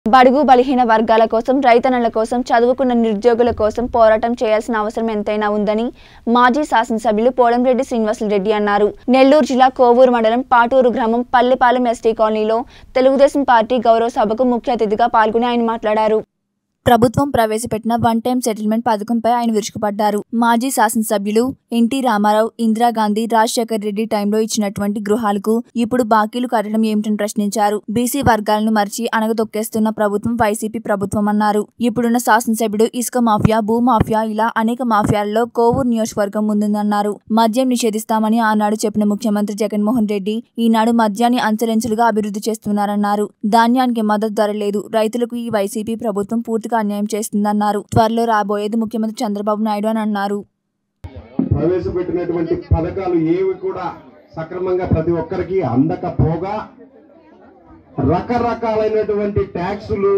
బడుగు బలహీన వర్గాల కోసం రైతన్నల కోసం చదువుకున్న నిరుద్యోగుల కోసం పోరాటం చేయాల్సిన అవసరం ఎంతైనా ఉందని మాజీ శాసనసభ్యులు పోలంరెడ్డి శ్రీనివాసులరెడ్డి అన్నారు నెల్లూరు జిల్లా కోవూరు మండలం పాటూరు గ్రామం పల్లెపాలెం ఎస్టీ కాలనీలో తెలుగుదేశం పార్టీ గౌరవ సభకు ముఖ్య అతిథిగా పాల్గొని ఆయన మాట్లాడారు ప్రభుత్వం ప్రవేశపెట్టిన వన్ టైం సెటిల్మెంట్ పథకంపై ఆయన విరుచుకుపడ్డారు మాజీ శాసనసభ్యులు ఎన్టీ రామారావు ఇందిరాగాంధీ రాజశేఖర్ రెడ్డి టైంలో ఇచ్చినటువంటి గృహాలకు ఇప్పుడు బాకీలు కట్టడం ఏమిటని ప్రశ్నించారు బీసీ వర్గాలను మరిచి అణగదొక్కేస్తున్న ప్రభుత్వం వైసీపీ ప్రభుత్వం అన్నారు ఇప్పుడున్న శాసనసభ్యుడు ఇసుక మాఫియా భూ మాఫియా ఇలా అనేక మాఫియాల్లో కోవూరు నియోజకవర్గం ముందుందన్నారు మద్యం నిషేధిస్తామని ఆనాడు చెప్పిన ముఖ్యమంత్రి జగన్మోహన్ రెడ్డి ఈనాడు మద్యాన్ని అంచెలంచెలుగా అభివృద్ధి చేస్తున్నారన్నారు ధాన్యానికి మద్దతు ధర లేదు రైతులకు ఈ వైసీపీ ప్రభుత్వం పూర్తిగా అన్యాయం చేస్తుందన్నారు త్వరలో రాబోయేది ముఖ్యమంత్రి చంద్రబాబు నాయుడు అని అన్నారు ప్రవేశపెట్టినటువంటి పథకాలు ఏవి కూడా సక్రమంగా ప్రతి ఒక్కరికి అందకపోగా రకరకాలైనటువంటి ట్యాక్సులు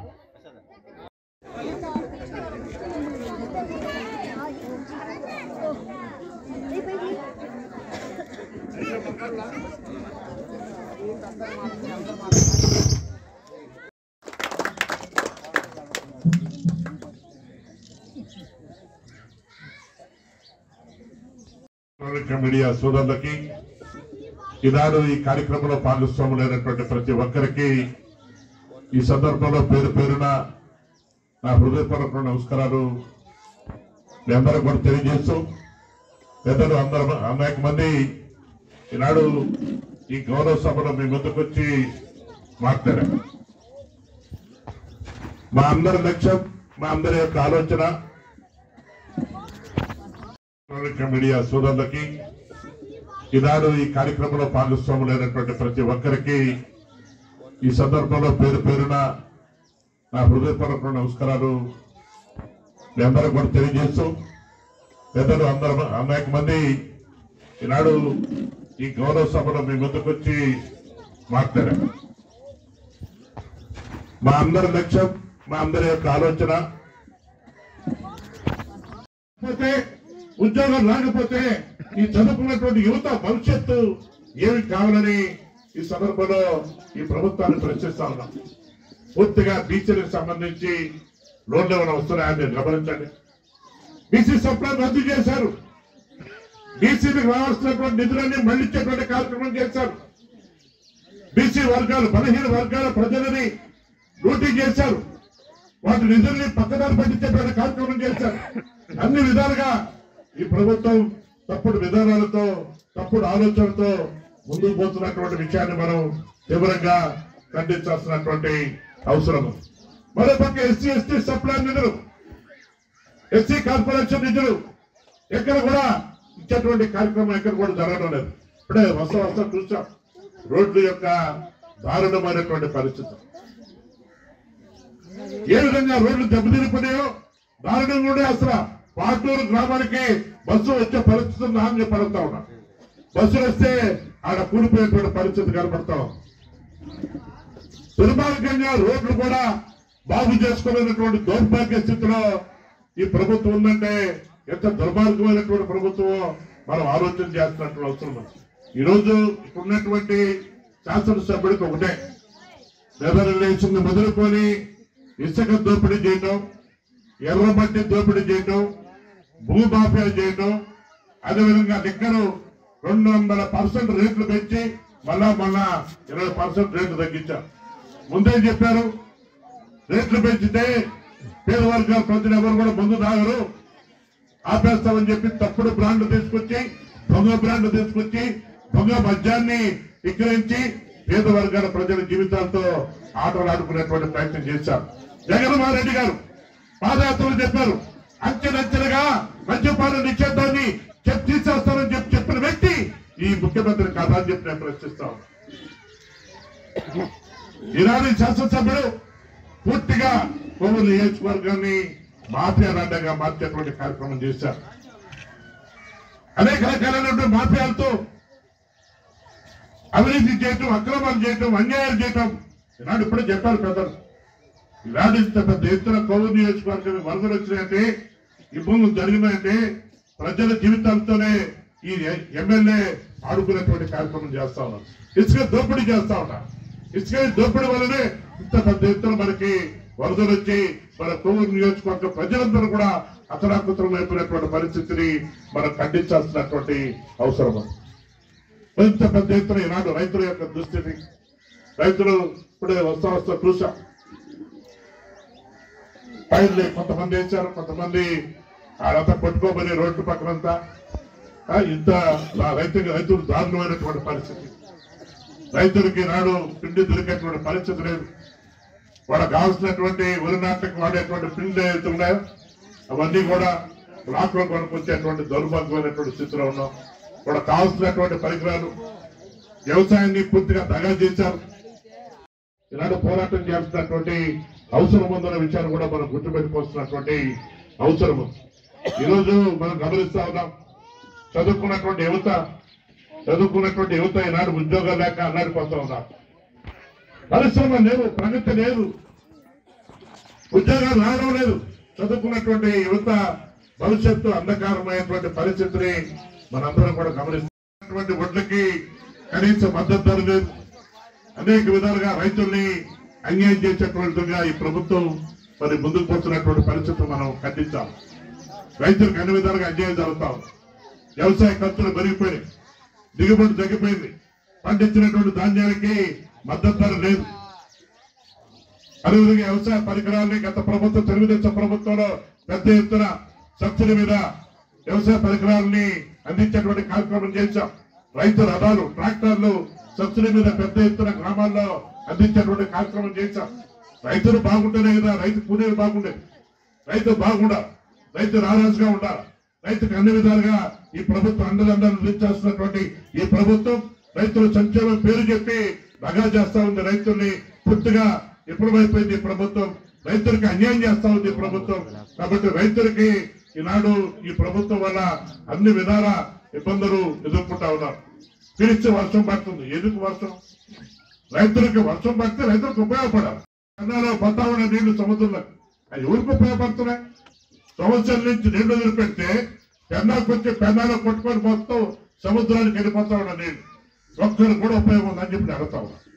ఎలక్ట్రానిక్ మీడియా సోదరులకి ఈనాడు ఈ కార్యక్రమంలో భాగస్వాములైనటువంటి ప్రతి ఒక్కరికి ఈ సందర్భంలో పేరు పేరున నా హృదయపూర్వక నమస్కారాలు మీ అందరూ కూడా తెలియజేస్తూ పెద్దలు అందరూ అనేక మంది ఈనాడు ఈ గౌరవ సభలో మీ ముందుకు వచ్చి మాట్లాడారు మా అందరి లక్ష్యం మా అందరి యొక్క ఆలోచన ఎలక్ట్రానిక్ మీడియా సోదరులకి ఈనాడు ఈ కార్యక్రమంలో భాగస్వాములైనటువంటి ప్రతి ఒక్కరికి ఈ సందర్భంలో పేరు పేరున నా హృదయపూర్వక నమస్కారాలు మీ అందరూ కూడా తెలియజేస్తూ పెద్దలు అందరూ అనేక మంది ఈనాడు ఈ గౌరవ సభలో మీ ముందుకు వచ్చి మాట్లాడారు మా అందరి లక్ష్యం మా అందరి యొక్క ఆలోచన పోతే ఉద్యోగం రాకపోతే ఈ చదువుకున్నటువంటి యువత భవిష్యత్తు ఏమి కావాలని ఈ సందర్భంలో ఈ ప్రభుత్వాన్ని ప్రశ్నిస్తా ఉన్నాం పూర్తిగా బీసీలకు సంబంధించి లోన్లు ఏమైనా వస్తున్నాయని మీరు గమనించండి బీసీ సప్లై రద్దు చేశారు బీసీలకు రావాల్సినటువంటి నిధులన్నీ మళ్లించేటువంటి కార్యక్రమం చేశారు బీసీ వర్గాలు బలహీన వర్గాల ప్రజలని లూటీ చేశారు వాటి నిధుల్ని పక్కదారి పట్టించేటువంటి కార్యక్రమం చేశారు అన్ని విధాలుగా ఈ ప్రభుత్వం తప్పుడు విధానాలతో తప్పుడు ఆలోచనలతో ముందుకు పోతున్నటువంటి విషయాన్ని మనం తీవ్రంగా ఖండించాల్సినటువంటి అవసరం ఉంది. మరో పక్క ఎస్సీ ఎస్టీ సప్లై నిధులు ఎస్సీ కార్పొరేషన్ నిధులు ఎక్కడ కూడా ఇచ్చేటువంటి కార్యక్రమం ఎక్కడ కూడా జరగడం లేదు ఇప్పుడే వస్తా వస్తా చూసాం రోడ్ల యొక్క దారుణమైనటువంటి పరిస్థితి ఏ విధంగా రోడ్లు దెబ్బతినిపోయాయో దారుణంగా ఉండే అసలు పాటూరు గ్రామానికి బస్సు వచ్చే పరిస్థితి ఉందా అని చెప్పి అడుగుతా ఉన్నా బస్సులు వస్తే ఆడ కూలిపోయేటువంటి పరిస్థితి కనపడతాం దుర్మార్గంగా రోడ్లు కూడా బాగు చేసుకోలేనటువంటి దౌర్భాగ్య స్థితిలో ఈ ప్రభుత్వం ఉందంటే ఎంత దుర్మార్గమైనటువంటి ప్రభుత్వమో మనం ఆలోచన చేస్తున్నటువంటి అవసరం ఉంది. ఈ రోజు ఇప్పుడున్నటువంటి శాసనసభ్యుడికి ఒకటే నెదర్లేసింది మొదలుకొని ఇసుక దోపిడీ చేయటం ఎర్రమట్టి దోపిడీ చేయటం భూమాఫియా చేయటం అదేవిధంగా లిక్కరు రెండు వందల పర్సెంట్ రేట్లు పెంచి మళ్ళా మళ్ళా ఇరవై పర్సెంట్ రేట్లు తగ్గించారు ముందే చెప్పారు రేట్లు పెంచితే పేద వర్గాల ప్రజలు ఎవరు కూడా ముందు తాగరు ఆపేస్తామని చెప్పి తప్పుడు బ్రాండ్ తీసుకొచ్చి దొంగ బ్రాండ్ తీసుకొచ్చి దొంగ మద్యాన్ని విక్రయించి పేద వర్గాల ప్రజల జీవితాలతో ఆటలు ఆడుకునేటువంటి ప్రయత్నం చేశారు జగన్మోహన్ రెడ్డి గారు పాదయాత్రలు చెప్పారు అంచెలంచెలుగా మద్యపాన నిషేధాన్ని చెప్పి తీసేస్తారని చెప్పి చెప్పిన వ్యక్తి ఈ ముఖ్యమంత్రి కాదా అని చెప్పి నేను ప్రశ్నిస్తాను ఈనాడు ఈ శాసనసభ్యుడు పూర్తిగా కొవ్వూరు నియోజకవర్గాన్ని మాఫియా అడ్డగా మార్చేటువంటి కార్యక్రమం చేశారు అనేక రకాలైనటువంటి మాఫియాలతో అవినీతి చేయటం అక్రమాలు చేయటం అన్యాయాలు చేయటం ఈనాడు ఇప్పుడే చెప్పారు పెద్దలు ఈనాడు ఇంత పెద్ద ఎత్తున కొవ్వూరు నియోజకవర్గానికి వరదలు వచ్చినాయంటే ఇబ్బందులు జరిగినాయంటే ప్రజల జీవితాలతోనే ఈ ఎమ్మెల్యే ఆడుకునేటువంటి కార్యక్రమం చేస్తా ఉన్నారు ఇసుక దోపిడీ చేస్తా ఉన్నారు ఇసుక దోపిడీ వల్లనే ఇంత పెద్ద ఎత్తున మనకి వరదలు వచ్చి మన కోవూరు నియోజకవర్గ ప్రజలందరూ కూడా అతలాకుతలం అయిపోయినటువంటి పరిస్థితిని మనం ఖండించాల్సినటువంటి అవసరం ఉంది. ఇంత పెద్ద ఎత్తున ఈనాడు రైతుల యొక్క దుస్థితి రైతులు ఇప్పుడే వస్తా వస్తా చూసాం పైర్లు కొంతమంది వేశారు కొంతమంది ఆడంతా కొట్టుకోబడి రోడ్డు పక్కనంతా ఆ, ఇంత ఆ రైతు రైతులు దారుణమైనటువంటి పరిస్థితి రైతులకి నాడు పిండి దొరికేటువంటి పరిస్థితి లేదు వాళ్ళకి కావాల్సినటువంటి వరి నాటకు వాడేటువంటి పిండి ఏదైతే ఉన్నాయో అవన్నీ కూడా లాక్లో కొనుక్కొచ్చేటువంటి దౌర్భాగ్యమైనటువంటి స్థితిలో ఉన్నాం వాళ్ళకి కావాల్సినటువంటి పరికరాలు వ్యవసాయాన్ని పూర్తిగా దగా చేశారు ఈనాడు పోరాటం చేస్తున్నటువంటి అవసరం ఉందన్న విషయాన్ని కూడా మనం గుర్తుపెట్టుకోవాల్సినటువంటి అవసరం ఉంది ఈరోజు మనం గమనిస్తా ఉన్నాం చదువుకున్నటువంటి యువత చదువుకున్నటువంటి యువత ఈనాడు ఉద్యోగాలు లేక అల్లాడిపోతా ఉన్నారు పరిశ్రమ లేవు ప్రగతి లేదు ఉద్యోగాలు రావడం లేదు చదువుకున్నటువంటి యువత భవిష్యత్తు అంధకారమైనటువంటి పరిస్థితిని మనందరం కూడా గమనిస్తున్నటువంటి వడ్లకి కనీస మద్దతు ధర లేదు అనేక విధాలుగా రైతుల్ని అన్యాయం చేసేటువంటిగా ఈ ప్రభుత్వం మరి ముందుకు పోతున్నటువంటి పరిస్థితులు మనం ఖండించాలి రైతులకు అన్ని విధాలుగా అన్యాయం జరుగుతా ఉంది. వ్యవసాయ ఖర్చులు పెరిగిపోయినాయి దిగుబడి తగ్గిపోయింది పండించినటువంటి ధాన్యానికి మద్దతు ధర లేదు అదేవిధంగా వ్యవసాయ పరికరాల్ని గత ప్రభుత్వం తెలుగుదేశం ప్రభుత్వంలో పెద్ద ఎత్తున సబ్సిడీ మీద వ్యవసాయ పరికరాలని అందించేటువంటి కార్యక్రమం చేశాం రైతు రథాలు ట్రాక్టర్లు సబ్సిడీ మీద పెద్ద ఎత్తున గ్రామాల్లో అందించేటువంటి కార్యక్రమం చేశాం రైతులు బాగుంటేనే కదా రైతు కూలీలు బాగుండేది రైతు బాగుండాలి రైతు రారాజుగా ఉండాలి రైతుకు అన్ని విధాలుగా ఈ ప్రభుత్వం అండదండలు అందించాల్సినటువంటి ఈ ప్రభుత్వం రైతుల సంక్షేమం పేరు చెప్పి దగా చేస్తా ఉంది రైతుల్ని పూర్తిగా విఫలమైపోయింది ఈ ప్రభుత్వం రైతులకి అన్యాయం చేస్తా ఉంది ఈ ప్రభుత్వం కాబట్టి రైతులకి ఈనాడు ఈ ప్రభుత్వం వల్ల అన్ని విధాల ఇబ్బందులు ఎదుర్కొంటా ఉన్నారు పిలిస్తే వర్షం పడుతుంది ఎందుకు వర్షం రైతులకి వర్షం పడితే రైతులకు ఉపయోగపడాలి కన్నాలో పత్తావన నీళ్లు సముద్రంలో అవి ఎవరికి ఉపయోగపడుతున్నాయి సంవత్సరం నుంచి నీళ్లు వదిలిపెడితే పెన్నాకు వచ్చి పెన్నాలో కొట్టుకొని మొత్తం సముద్రానికి వెళ్ళిపోతా ఉన్న నీళ్లు ఒక్కరు కూడా ఉపయోగం ఉందని చెప్పి నేను అడుగుతా ఉన్నా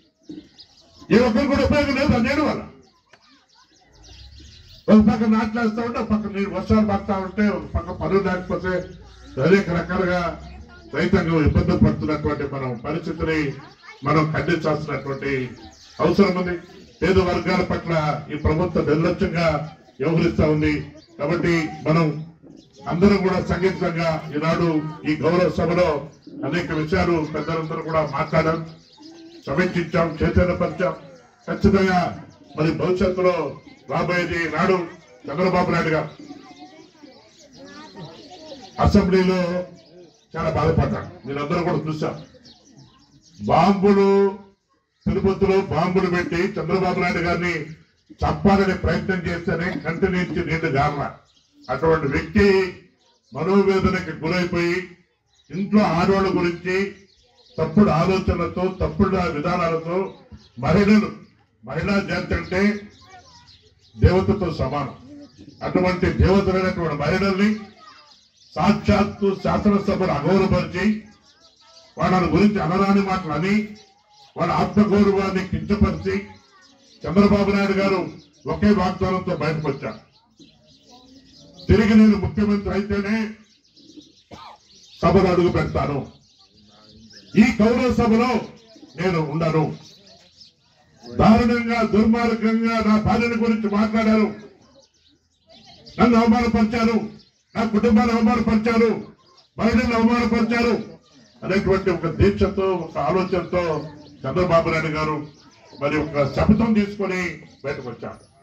ఏ ఒక్కరు కూడా ఉపయోగం లేదు ఆ నీళ్ళు వల్ల ఒక పక్క నాట్లేస్తా ఉంటే ఒక పక్క నీళ్ళు వర్షాలు పడతా ఉంటే ఒక పక్క పనులు లేకపోతే అనేక రకాలుగా రైతాంగం ఇబ్బందులు పడుతున్నటువంటి మనం పరిస్థితిని మనం ఖండించాల్సినటువంటి అవసరం ఉంది పేద వర్గాల పట్ల ఈ ప్రభుత్వం నిర్లక్ష్యంగా వ్యవహరిస్తా ఉంది కాబట్టి మనం అందరం కూడా సంఘటితంగా ఈనాడు ఈ గౌరవ సభలో అనేక విషయాలు పెద్దలందరూ కూడా మాట్లాడారు సమీక్షించాం చైతన్యపరిచాం ఖచ్చితంగా మరి భవిష్యత్తులో రాబోయేది నాడు చంద్రబాబు నాయుడు గారు అసెంబ్లీలో చాలా బాధపడ్డాడు మీరందరూ కూడా చూశారు బాంబులు తిరుపతిలో బాంబులు పెట్టి చంద్రబాబు నాయుడు గారిని చంపాలని ప్రయత్నం చేస్తేనే కంటి నుంచి నీళ్లు గారల అటువంటి వ్యక్తి మనోవేదనకి గురైపోయి ఇంట్లో ఆడవాళ్ళ గురించి తప్పుడు ఆలోచనలతో తప్పుడు విధానాలతో మహిళలు మహిళా జాతి అంటే దేవతతో సమానం అటువంటి దేవతలైనటువంటి మహిళల్ని సాక్షాత్తు శాసనసభను అగౌరవపరిచి వాళ్ళ గురించి అనరాని మాటలు అని వాళ్ళ ఆత్మగౌరవాన్ని కించపరిచి చంద్రబాబు నాయుడు గారు ఒకే వాగ్దానంతో బయటకు వచ్చారు తిరిగి నేను ముఖ్యమంత్రి అయితేనే సభను అడుగు పెడతాను ఈ గౌరవ సభలో నేను ఉండను దారుణంగా దుర్మార్గంగా నా భార్యను గురించి మాట్లాడారు నన్ను అవమానపరిచారు నా కుటుంబాన్ని అవమానపరిచారు మహిళలను అవమానపరిచారు అనేటువంటి ఒక దీక్షతో ఒక ఆలోచనతో చంద్రబాబు నాయుడు గారు మరి ఒక శపథం తీసుకొని బయటకు వచ్చారు